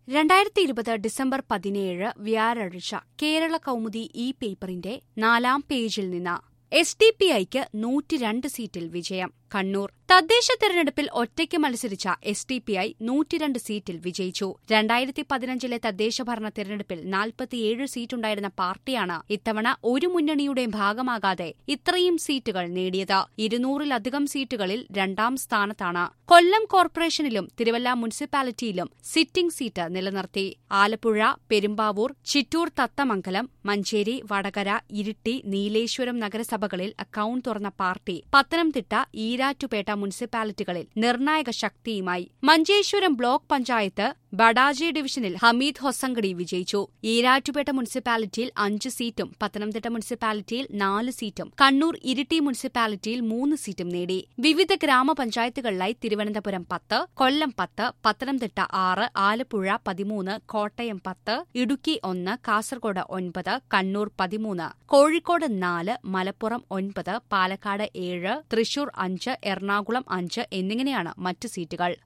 രണ്ടായിരത്തി ഇരുപത് ഡിസംബർ പതിനേഴ് വ്യാഴാഴ്ച കേരള കൗമുദി ഇ പേപ്പറിന്റെ നാലാം പേജിൽ നിന്ന് എസ് ഡി പി ഐക്ക് നൂറ്റിരണ്ട് സീറ്റിൽ വിജയം കണ്ണൂർ തദ്ദേശ തെരഞ്ഞെടുപ്പിൽ ഒറ്റയ്ക്ക് മത്സരിച്ച എസ് ഡി പി ഐ നൂറ്റിരണ്ട് സീറ്റിൽ വിജയിച്ചു രണ്ടായിരത്തി പതിനഞ്ചിലെ തദ്ദേശ ഭരണ തെരഞ്ഞെടുപ്പിൽ നാൽപ്പത്തിയേഴ് സീറ്റുണ്ടായിരുന്ന പാർട്ടിയാണ് ഇത്തവണ ഒരു മുന്നണിയുടെയും ഭാഗമാകാതെ ഇത്രയും സീറ്റുകൾ നേടിയത് ഇരുന്നൂറിലധികം സീറ്റുകളിൽ രണ്ടാം സ്ഥാനത്താണ് കൊല്ലം കോർപ്പറേഷനിലും തിരുവല്ല മുനിസിപ്പാലിറ്റിയിലും സിറ്റിംഗ് സീറ്റ് നിലനിർത്തി ആലപ്പുഴ പെരുമ്പാവൂർ ചിറ്റൂർ തത്തമംഗലം മഞ്ചേരി വടകര ഇരിട്ടി നീലേശ്വരം നഗരസഭകളിൽ അക്കൌണ്ട് തുറന്ന പാർട്ടി പത്തനംതിട്ട ഈരാറ്റുപേട്ട മുനിസിപ്പാലിറ്റികളിൽ നിർണായക ശക്തിയുമായി മഞ്ചേശ്വരം ബ്ലോക്ക് പഞ്ചായത്ത് ബഡാജി ഡിവിഷനിൽ ഹമീദ് ഹൊസങ്കടി വിജയിച്ചു ഈരാറ്റുപേട്ട മുനിസിപ്പാലിറ്റിയിൽ അഞ്ച് സീറ്റും പത്തനംതിട്ട മുനിസിപ്പാലിറ്റിയിൽ നാല് സീറ്റും കണ്ണൂർ ഇരിട്ടി മുനിസിപ്പാലിറ്റിയിൽ മൂന്ന് സീറ്റും നേടി വിവിധ ഗ്രാമപഞ്ചായത്തുകളിലായി തിരുവനന്തപുരം പത്ത് കൊല്ലം പത്ത് പത്തനംതിട്ട ആറ് ആലപ്പുഴ പതിമൂന്ന് കോട്ടയം പത്ത് ഇടുക്കി ഒന്ന് കാസർഗോഡ് ഒൻപത് കണ്ണൂർ പതിമൂന്ന് കോഴിക്കോട് നാല് മലപ്പുറം ഒൻപത് പാലക്കാട് ഏഴ് തൃശൂർ അഞ്ച് എറണാകുളം അഞ്ച് എന്നിങ്ങനെയാണ് മറ്റ് സീറ്റുകൾ